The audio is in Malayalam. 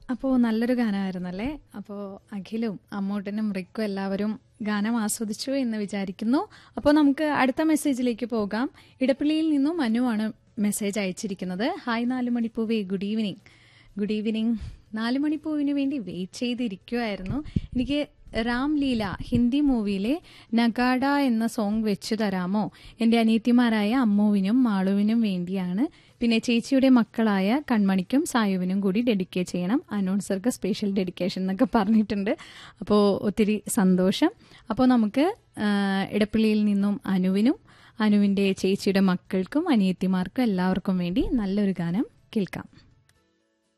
അപ്പോൾ നല്ലൊരു ഗാനമായിരുന്നല്ലേ അപ്പോൾ അഖിലും അമ്മൂട്ടനും റിക്കും എല്ലാവരും ഗാനം ആസ്വദിച്ചു എന്ന് വിചാരിക്കുന്നു അപ്പോൾ നമുക്ക് അടുത്ത മെസ്സേജിലേക്ക് പോകാം ഇടപ്പള്ളിയിൽ നിന്നും മനുവാണ് മെസ്സേജ് അയച്ചിരിക്കുന്നത് ഹായ് നാല് മണിപ്പൂവേ ഗുഡ് ഈവനിങ് ഗുഡ് ഈവനിങ് നാല് മണിപ്പൂവിന് വേണ്ടി വെയിറ്റ് ചെയ്തിരിക്കുമായിരുന്നു എനിക്ക് രാം ലീല ഹിന്ദി മൂവിയിലെ നഗാഡ എന്ന സോങ് വെച്ചു തരാമോ എൻ്റെ അനിയത്തിമാരായ അമ്മുവിനും മാളുവിനും വേണ്ടിയാണ് പിന്നെ ചേച്ചിയുടെ മക്കളായ കൺമണിക്കും സായുവിനും കൂടി ഡെഡിക്കേറ്റ് ചെയ്യണം അനൗൺസർക്ക് സ്പെഷ്യൽ ഡെഡിക്കേഷൻ എന്നൊക്കെ പറഞ്ഞിട്ടുണ്ട് അപ്പോൾ ഒത്തിരി സന്തോഷം അപ്പോൾ നമുക്ക് ആ, ഇടപ്പള്ളിയിൽ നിന്നും അനുവിനും അനുവിൻ്റെ ചേച്ചിയുടെ മക്കൾക്കും അനിയത്തിമാർക്കും എല്ലാവർക്കും വേണ്ടി നല്ലൊരു ഗാനം കേൾക്കാം